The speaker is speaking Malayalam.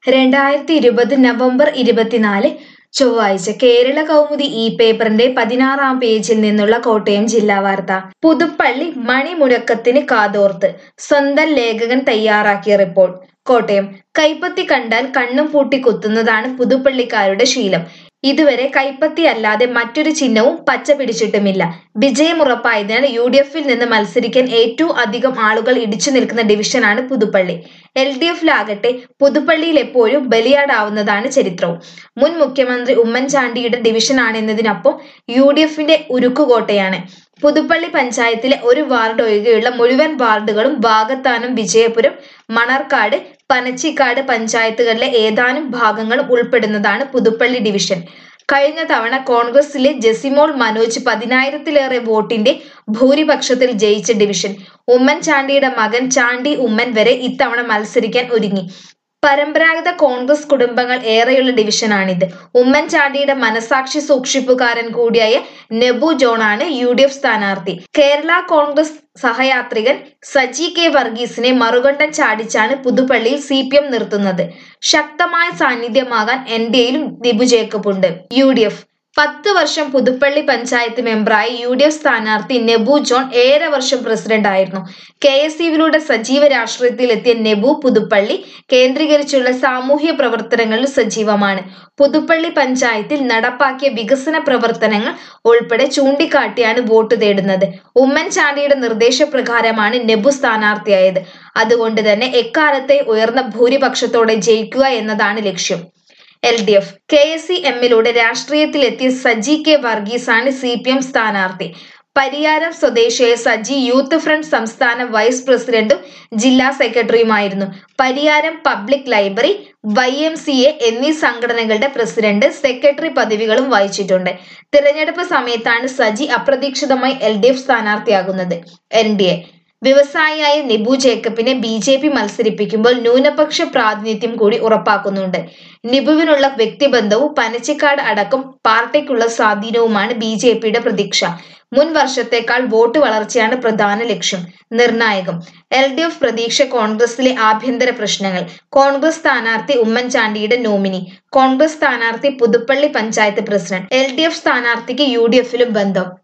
രണ്ടായിരത്തി ഇരുപത് നവംബർ ഇരുപത്തിനാല് ചൊവ്വാഴ്ച കേരള കൗമുദി ഈ പേപ്പറിന്റെ പതിനാറാം പേജിൽ നിന്നുള്ള കോട്ടയം ജില്ലാ വാർത്ത പുതുപ്പള്ളി മണിമുഴക്കത്തിന് കാതോർത്ത് സ്വന്തം ലേഖകൻ തയ്യാറാക്കിയ റിപ്പോർട്ട് കോട്ടയം കൈപ്പത്തി കണ്ടാൽ കണ്ണും പൂട്ടി കുത്തുന്നതാണ് പുതുപ്പള്ളിക്കാരുടെ ശീലം ഇതുവരെ കൈപ്പത്തി അല്ലാതെ മറ്റൊരു ചിഹ്നവും പച്ച പിടിച്ചിട്ടുമില്ല വിജയമുറപ്പായതിനാൽ യു ഡി എഫിൽ നിന്ന് മത്സരിക്കാൻ ഏറ്റവും അധികം ആളുകൾ ഇടിച്ചു നിൽക്കുന്ന ഡിവിഷനാണ് പുതുപ്പള്ളി എൽ ഡി എഫിലാകട്ടെ പുതുപ്പള്ളിയിൽ എപ്പോഴും ബലിയാടാവുന്നതാണ് ചരിത്രവും മുൻ മുഖ്യമന്ത്രി ഉമ്മൻചാണ്ടിയുടെ ഡിവിഷനാണെന്നതിനൊപ്പം യു ഡി എഫിന്റെ ഉരുക്കുകോട്ടയാണ് പുതുപ്പള്ളി പഞ്ചായത്തിലെ ഒരു വാർഡ് ഒഴികെയുള്ള മുഴുവൻ വാർഡുകളും വാകത്താനം വിജയപുരം മണർക്കാട് പനച്ചിക്കാട് പഞ്ചായത്തുകളിലെ ഏതാനും ഭാഗങ്ങളും ഉൾപ്പെടുന്നതാണ് പുതുപ്പള്ളി ഡിവിഷൻ കഴിഞ്ഞ തവണ കോൺഗ്രസിലെ ജെസിമോൾ മനോജ് പതിനായിരത്തിലേറെ വോട്ടിന്റെ ഭൂരിപക്ഷത്തിൽ ജയിച്ച ഡിവിഷൻ ഉമ്മൻചാണ്ടിയുടെ മകൻ ചാണ്ടി ഉമ്മൻ വരെ ഇത്തവണ മത്സരിക്കാൻ ഒരുങ്ങി പരമ്പരാഗത കോൺഗ്രസ് കുടുംബങ്ങൾ ഏറെയുള്ള ഡിവിഷനാണിത് ഉമ്മൻചാണ്ടിയുടെ മനസാക്ഷി സൂക്ഷിപ്പുകാരൻ കൂടിയായ നെബു ജോണാണ് യു ഡി എഫ് സ്ഥാനാർത്ഥി കേരള കോൺഗ്രസ് സഹയാത്രികൻ സജി കെ വർഗീസിനെ മറുകണ്ഠം ചാടിച്ചാണ് പുതുപ്പള്ളിയിൽ സി പി എം നിർത്തുന്നത് ശക്തമായ സാന്നിധ്യമാകാൻ എൻ ഡി എയിലും ദിബു ജേക്കബ് ഉണ്ട് യു ഡി എഫ് പത്ത് വർഷം പുതുപ്പള്ളി പഞ്ചായത്ത് മെമ്പറായ യു ഡി എഫ് സ്ഥാനാർത്ഥി നെബു ജോൺ ഏറെ വർഷം പ്രസിഡന്റ് ആയിരുന്നു കെ എസ് യുവിലൂടെ സജീവ രാഷ്ട്രീയത്തിലെത്തിയ നെബു പുതുപ്പള്ളി കേന്ദ്രീകരിച്ചുള്ള സാമൂഹ്യ പ്രവർത്തനങ്ങളിൽ സജീവമാണ് പുതുപ്പള്ളി പഞ്ചായത്തിൽ നടപ്പാക്കിയ വികസന പ്രവർത്തനങ്ങൾ ഉൾപ്പെടെ ചൂണ്ടിക്കാട്ടിയാണ് വോട്ട് തേടുന്നത് ഉമ്മൻചാണ്ടിയുടെ നിർദ്ദേശപ്രകാരമാണ് നെബു സ്ഥാനാർത്ഥിയായത് അതുകൊണ്ട് തന്നെ എക്കാലത്തെ ഉയർന്ന ഭൂരിപക്ഷത്തോടെ ജയിക്കുക എന്നതാണ് ലക്ഷ്യം L D F K S C എമ്മിലൂടെ രാഷ്ട്രീയത്തിലെത്തിയ സജി കെ വർഗീസാണ് സി പി എം സ്ഥാനാർത്ഥി പരിയാരം സ്വദേശിയായ സജി യൂത്ത് ഫ്രണ്ട് സംസ്ഥാന വൈസ് പ്രസിഡന്റും ജില്ലാ സെക്രട്ടറിയുമായിരുന്നു Pariyaram public library Y M C A എന്നീ സംഘടനകളുടെ പ്രസിഡന്റ് സെക്രട്ടറി പദവികളും വഹിച്ചിട്ടുണ്ട് തിരഞ്ഞെടുപ്പ് സമയത്താണ് സജി അപ്രതീക്ഷിതമായി എൽ ഡി എഫ് സ്ഥാനാർത്ഥിയാകുന്നത് എൻ ഡി എ വ്യവസായിയായ നിബു ജേക്കബിനെ ബി ജെ പി മത്സരിപ്പിക്കുമ്പോൾ ന്യൂനപക്ഷ പ്രാതിനിധ്യം കൂടി ഉറപ്പാക്കുന്നുണ്ട് നിബുവിനുള്ള വ്യക്തിബന്ധവും പനച്ചിക്കാട് അടക്കം പാർട്ടിക്കുള്ള സ്വാധീനവുമാണ് ബി ജെ പിയുടെ പ്രതീക്ഷ മുൻ വർഷത്തേക്കാൾ വോട്ട് വളർച്ചയാണ് പ്രധാന ലക്ഷ്യം നിർണായകം എൽ ഡി എഫ് പ്രതീക്ഷ കോൺഗ്രസിലെ ആഭ്യന്തര പ്രശ്നങ്ങൾ കോൺഗ്രസ് സ്ഥാനാർത്ഥി ഉമ്മൻചാണ്ടിയുടെ നോമിനി കോൺഗ്രസ് സ്ഥാനാർത്ഥി Puthuppally panchayat president L D F സ്ഥാനാർത്ഥിക്ക് യു ഡി എഫിലും ബന്ധം